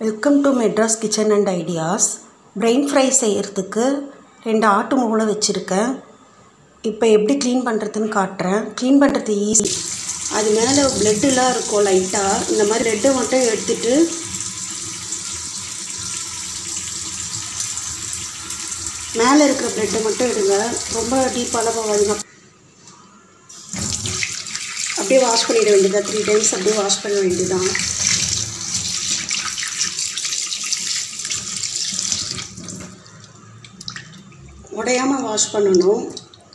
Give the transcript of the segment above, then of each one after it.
welcome to Madras kitchen and ideas brain fry செய்கிறதுக்கு ரெண்டு ஆட்டு மூளை வச்சுருக்கேன் இப்போ எப்படி க்ளீன் பண்ணுறதுன்னு காட்டுறேன் க்ளீன் பண்ணுறது ஈஸி அது மேலே பிளட்டுலாம் இருக்கும் லைட்டாக இந்த மாதிரி பிளட்டை மட்டும் எடுத்துட்டு மேலே இருக்கிற பிளட்டை மட்டும் எடுங்க ரொம்ப டீப்பாலாம் போகாதுங்க அப்படியே வாஷ் பண்ணிட வேண்டியதா த்ரீ டைம்ஸ் அப்படியே வாஷ் பண்ண வேண்டியதான் உடையாமல் வாஷ் பண்ணணும்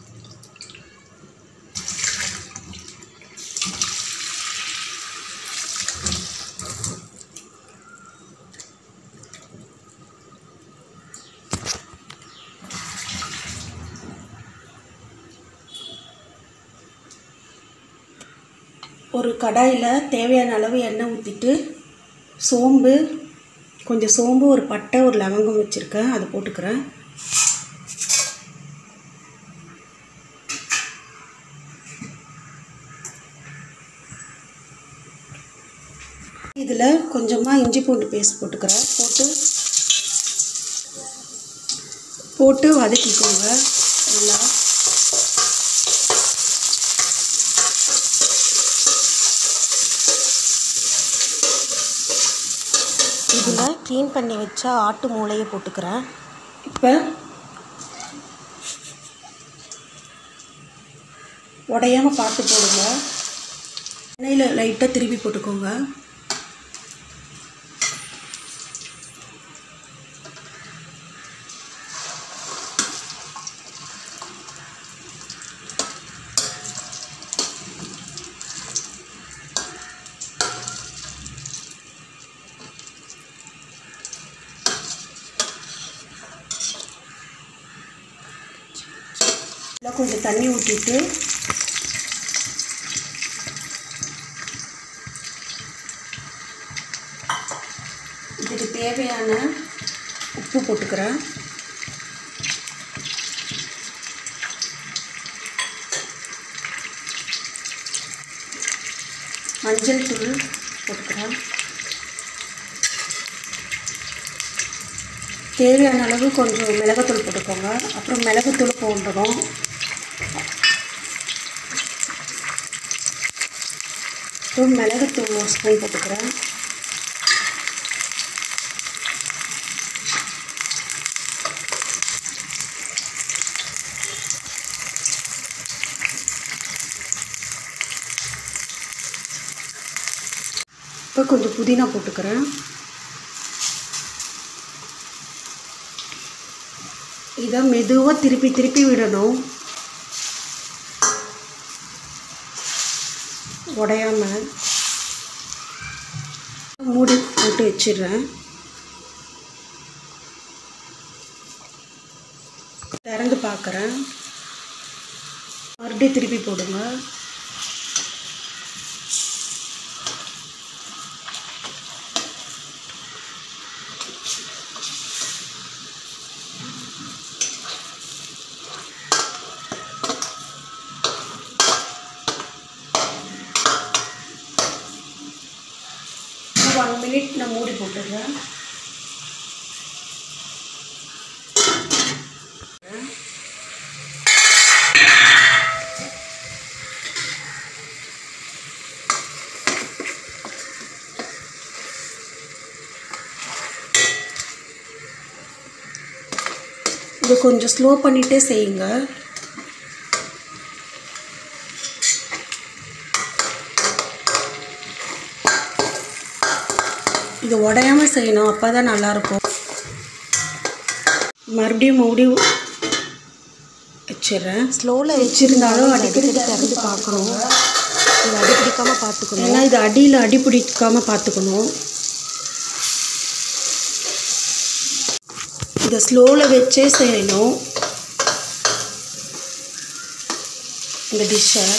ஒரு கடாயில் தேவையான அளவு எண்ணெய் ஊற்றிட்டு சோம்பு கொஞ்சம் சோம்பு ஒரு பட்டை ஒரு லவங்கம் வச்சுருக்கேன் அதை போட்டுக்கிறேன் இதில் கொஞ்சமாக இஞ்சி பூண்டு பேஸ்ட் போட்டுக்கிறேன் போட்டு போட்டு வதக்கிக்கோங்க நல்லா இதில் க்ளீன் பண்ணி வச்ச ஆட்டு மூளையை போட்டுக்கிறேன் இப்போ உடையாமல் பார்த்து போடுங்க எண்ணெயில் லைட்டாக திருப்பி போட்டுக்கோங்க இதில் கொஞ்சம் தண்ணி ஊற்றிட்டு இதுக்கு தேவையான உப்பு போட்டுக்கிறேன் மஞ்சள் தூள் போட்டுக்கிறேன் தேவையான அளவு கொஞ்சம் மிளகுத்தூள் போட்டுக்கோங்க அப்புறம் மிளகுத்தூள் போடணும் அப்புறம் மிளகுத்தூள் ஒரு ஸ்பூன் போட்டுக்கிறேன் இப்போ கொஞ்சம் புதினா போட்டுக்கிறேன் இதை மெதுவாக திருப்பி திருப்பி விடணும் உடையாம மூடி போட்டு வச்சிடுறேன் திறந்து பார்க்குறேன் மறுபடியும் திருப்பி போடுங்க ஒன் மினிட் நான் மூடி போட்டுடுறேன் இது கொஞ்சம் ஸ்லோ பண்ணிகிட்டே செய்யுங்க இது உடையாமல் செய்யணும் அப்போ தான் நல்லாயிருக்கும் மறுபடியும் மூடி வச்சிடுறேன் ஸ்லோவில் வச்சுருந்தாலும் அடிக்கடி திறந்து பார்க்கணும் இது அடி பிடிக்காமல் பார்த்துக்கணும் ஏன்னா இது அடியில் அடி பிடிக்காமல் பார்த்துக்கணும் இதை ஸ்லோவில் வச்சே செய்யணும் இந்த டிஷ்ஷை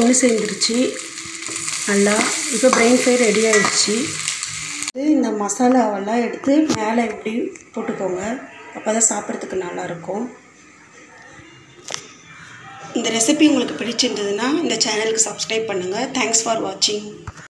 ஒன்று சேர்ந்துருச்சு நல்லா இப்போ பிரெயின் ஃப்ரை ரெடி ஆயிடுச்சு இது இந்த மசாலாவெல்லாம் எடுத்து மேலே இப்படி போட்டுக்கோங்க அப்போ தான் சாப்பிட்றதுக்கு நல்லாயிருக்கும் இந்த ரெசிபி உங்களுக்கு பிடிச்சிருந்ததுன்னா இந்த சேனலுக்கு சப்ஸ்கிரைப் பண்ணுங்கள் தேங்க்ஸ் ஃபார் வாட்சிங்